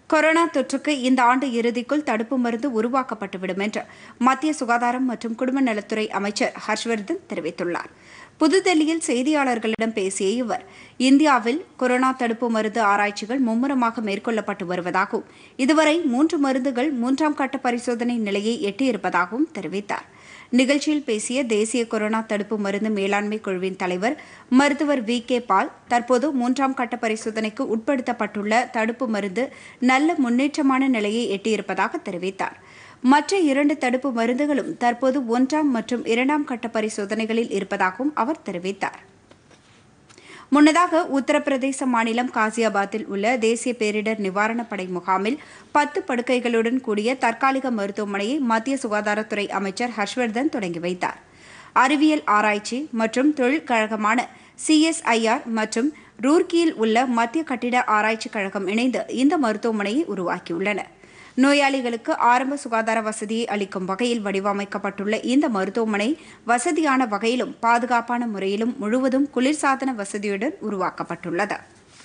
corona தொற்றுக்கு இந்த ஆண்டு இறுதிக்குள் தடுப்பு மருந்து உருவாக்கப்பட்டுவிடும் என்று மத்திய சுகாதாரம் மற்றும் குடும்ப நலத்துறை அமைச்சர் ஹர்ஷ்வர்தன் தெரிவித்துள்ளார் புதுதில்லியில் செய்தியாளர்களிடம் பேசிய இவர் இந்தியாவில் கொரோனா தடுப்பு மருந்து ஆராய்ச்சிகள் மும்முரமாக மேற்கொள்ளப்பட்டு வருவதாகவும் இதுவரை மூன்று மருந்துகள் மூன்றாம் கட்ட பரிசோதனை நிலையை எட்டியிருப்பதாகவும் தெரிவித்தார் நிகழ்ச்சியில் பேசிய தேசிய கொரோனா தடுப்பு மருந்து மேலாண்மை குழுவின் தலைவர் மருத்துவர் வி கே பால் தற்போது மூன்றாம் கட்ட பரிசோதனைக்கு உட்படுத்தப்பட்டுள்ள தடுப்பு மருந்து நல்ல முன்னேற்றமான நிலையை எட்டியிருப்பதாக தெரிவித்தார் மற்ற இரண்டு தடுப்பு மருந்துகளும் தற்போது ஒன்றாம் மற்றும் இரண்டாம் கட்ட பரிசோதனைகளில் இருப்பதாகவும் அவர் தெரிவித்தார் முன்னதாக உத்தரப்பிரதேச மாநிலம் காசியாபாத்தில் உள்ள தேசிய பேரிடர் நிவாரணப் படை முகாமில் பத்து படுக்கைகளுடன் கூடிய தற்காலிக மருத்துவமனையை மத்திய சுகாதாரத்துறை அமைச்சர் ஹர்ஷ்வர்தன் தொடங்கி வைத்தார் அறிவியல் ஆராய்ச்சி மற்றும் தொழில் கழகமான சிஎஸ்ஐஆர் மற்றும் ரூர்க்கியில் உள்ள மத்திய கட்டிட ஆராய்ச்சி கழகம் இணைந்து இந்த மருத்துவமனையை உருவாக்கியுள்ளன நோயாளிகளுக்கு ஆரம்ப சுகாதார வசதியை அளிக்கும் வகையில் வடிவமைக்கப்பட்டுள்ள இந்த மருத்துவமனை வசதியான வகையிலும் பாதுகாப்பான முறையிலும் முழுவதும் குளிர்சாதன வசதியுடன் உருவாக்கப்பட்டுள்ளது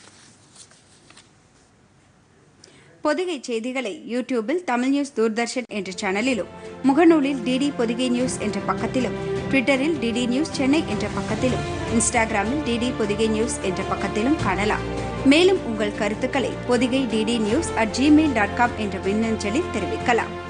பொதிகை செய்திகளை யூடியூபில் தமிழ் நியூஸ் தூர்தர்ஷன் என்ற சேனலிலும் முகநூலில் டிடி பொதிகை நியூஸ் என்ற பக்கத்திலும் ட்விட்டரில் டிடி நியூஸ் சென்னை என்ற பக்கத்திலும் இன்ஸ்டாகிராமில் டிடி பொதிகை நியூஸ் என்ற பக்கத்திலும் காணலாம் மேலும் உங்கள் கருத்துக்களை Podhigai DD news at Gmail dot com என்ற மின்னஞ்சலில் தெரிவிக்கலாம்